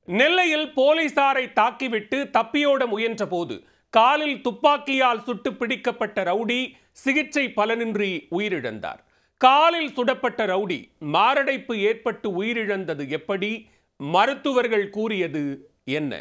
நெல்லையில் போலீசாரை தாக்கிவிட்டு தப்பியோட முயன்றபோது காலில் துப்பாக்கியால் சுட்டு பிடிக்கப்பட்ட ரவுடி சிகிச்சை பலனின்றி உயிரிழந்தார் காலில் சுடப்பட்ட ரவுடி மாரடைப்பு ஏற்பட்டு உயிரிழந்தது எப்படி மருத்துவர்கள் கூறியது என்ன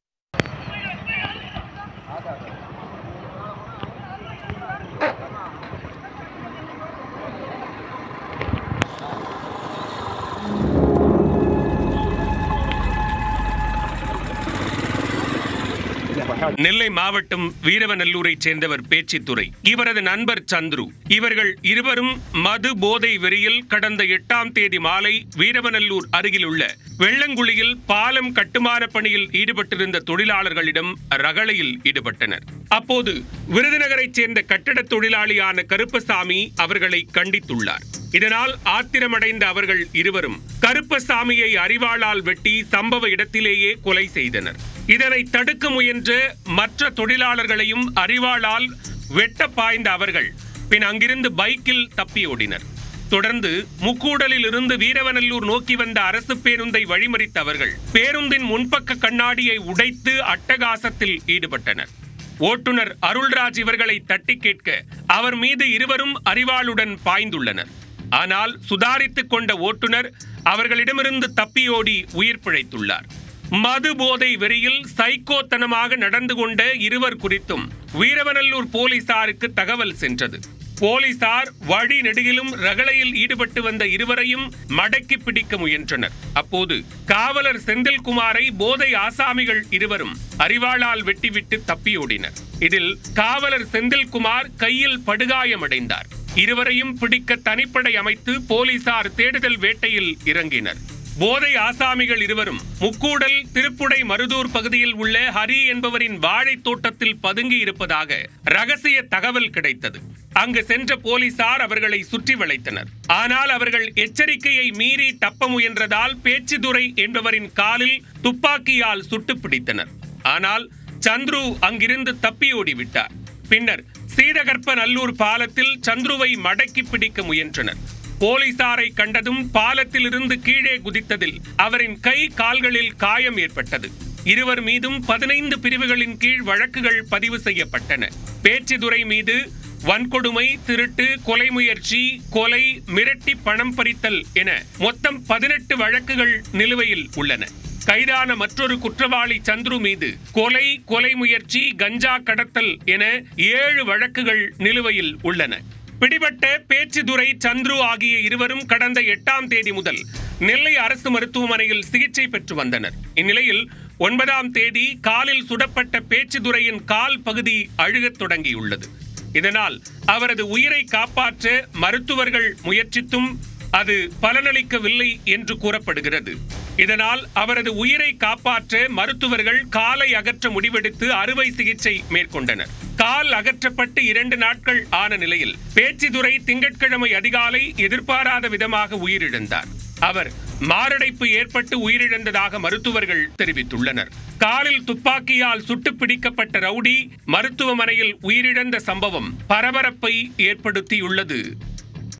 நெல்லை மாவட்டம் வீரவநல்லூரைச் சேர்ந்தவர் பேச்சித்துறை இவரது நண்பர் சந்துரு இவர்கள் இருவரும் மது போதை வெறியில் கடந்த எட்டாம் தேதி மாலை வீரவநல்லூர் அருகில் உள்ள வெள்ளங்குழியில் பாலம் கட்டுமான பணியில் ஈடுபட்டிருந்த தொழிலாளர்களிடம் ரகளையில் ஈடுபட்டனர் அப்போது விருதுநகரைச் சேர்ந்த கட்டடத் தொழிலாளியான கருப்பசாமி அவர்களை கண்டித்துள்ளார் இதனால் ஆத்திரமடைந்த அவர்கள் இருவரும் கருப்பசாமியை அறிவாளால் வெட்டி சம்பவ இடத்திலேயே கொலை செய்தனர் இதனை தடுக்க முயன்ற மற்ற தொழிலாளர்களையும் அறிவாளால் வெட்ட பாய்ந்த அவர்கள் பின் அங்கிருந்து பைக்கில் தப்பி ஓடினர் தொடர்ந்து முக்கூடலில் இருந்து வீரவநல்லூர் நோக்கி வந்த அரசு பேருந்தை வழிமறித்த அவர்கள் பேருந்தின் முன்பக்க கண்ணாடியை உடைத்து அட்டகாசத்தில் ஈடுபட்டனர் ஓட்டுநர் அருள்ராஜ் இவர்களை தட்டி கேட்க அவர் மீது இருவரும் அறிவாளுடன் பாய்ந்துள்ளனர் ஆனால் சுதாரித்துக் கொண்ட ஓட்டுநர் அவர்களிடமிருந்து தப்பியோடி உயிர் பிழைத்துள்ளார் மது போதை வெறியில் சைக்கோத்தனமாக நடந்து கொண்ட இருவர் குறித்தும் வீரவநல்லூர் போலீசாருக்கு தகவல் சென்றது போலீசார் வழி நெடுகிலும் ரகளையில் ஈடுபட்டு வந்த இருவரையும் மடக்கி பிடிக்க முயன்றனர் அப்போது காவலர் செந்தில்குமாரை போதை ஆசாமிகள் இருவரும் அறிவாளால் வெட்டிவிட்டு தப்பியோடினர் இதில் காவலர் செந்தில்குமார் கையில் படுகாயமடைந்தார் இருவரையும் பிடிக்க தனிப்படை அமைத்து போலீசார் தேடுதல் வேட்டையில் இறங்கினர் போதை ஆசாமிகள் இருவரும் முக்கூடல் திருப்புடை மருதூர் பகுதியில் உள்ள ஹரி என்பவரின் வாழைத் தோட்டத்தில் பதுங்கி இருப்பதாக ரகசிய தகவல் கிடைத்தது அங்கு சென்ற போலீசார் அவர்களை சுற்றி வளைத்தனர் ஆனால் அவர்கள் எச்சரிக்கையை மீறி தப்ப முயன்றதால் பேச்சுதுரை என்பவரின் காலில் துப்பாக்கியால் சுட்டு பிடித்தனர் ஆனால் சந்துரு அங்கிருந்து தப்பியோடி விட்டார் பின்னர் சீடகற்ப நல்லூர் பாலத்தில் சந்துருவை மடக்கி பிடிக்க முயன்றனர் போலீசாரை கண்டதும் பாலத்தில் இருந்து கீழே குதித்ததில் அவரின் கை கால்களில் காயம் ஏற்பட்டது இருவர் மீதும் பதினைந்து பிரிவுகளின் கீழ் வழக்குகள் பதிவு செய்யப்பட்டன பேச்சுதுரை மீது வன்கொடுமை திருட்டு கொலை முயற்சி கொலை மிரட்டி பணம் பறித்தல் என மொத்தம் பதினெட்டு வழக்குகள் நிலுவையில் உள்ளன கைதான மற்றொரு குற்றவாளி சந்துரு மீது கொலை கொலை முயற்சி கஞ்சா கடத்தல் என ஏழு வழக்குகள் நிலுவையில் உள்ளன பிடிபட்ட பேச்சுதுரை சந்துரு ஆகிய இருவரும் கடந்த எட்டாம் தேதி முதல் நெல்லை அரசு மருத்துவமனையில் சிகிச்சை பெற்று வந்தனர் இந்நிலையில் ஒன்பதாம் தேதி காலில் சுடப்பட்ட பேச்சுதுரையின் கால் பகுதி அழுகத் தொடங்கியுள்ளது இதனால் அவரது உயிரை காப்பாற்ற மருத்துவர்கள் முயற்சித்தும் அது பலனளிக்கவில்லை என்று கூறப்படுகிறது இதனால் அவரது உயிரை காப்பாற்ற மருத்துவர்கள் காலை அகற்ற முடிவெடுத்து அறுவை சிகிச்சை மேற்கொண்டனர் கால் அகற்றப்பட்டு இரண்டு நாட்கள் ஆன நிலையில் பேச்சிதுரை திங்கட்கிழமை அதிகாலை எதிர்பாராத விதமாக உயிரிழந்தார் அவர் மாரடைப்பு ஏற்பட்டு உயிரிழந்ததாக மருத்துவர்கள் தெரிவித்துள்ளனர் காலில் துப்பாக்கியால் சுட்டு பிடிக்கப்பட்ட ரவுடி மருத்துவமனையில் உயிரிழந்த சம்பவம் பரபரப்பை ஏற்படுத்தியுள்ளது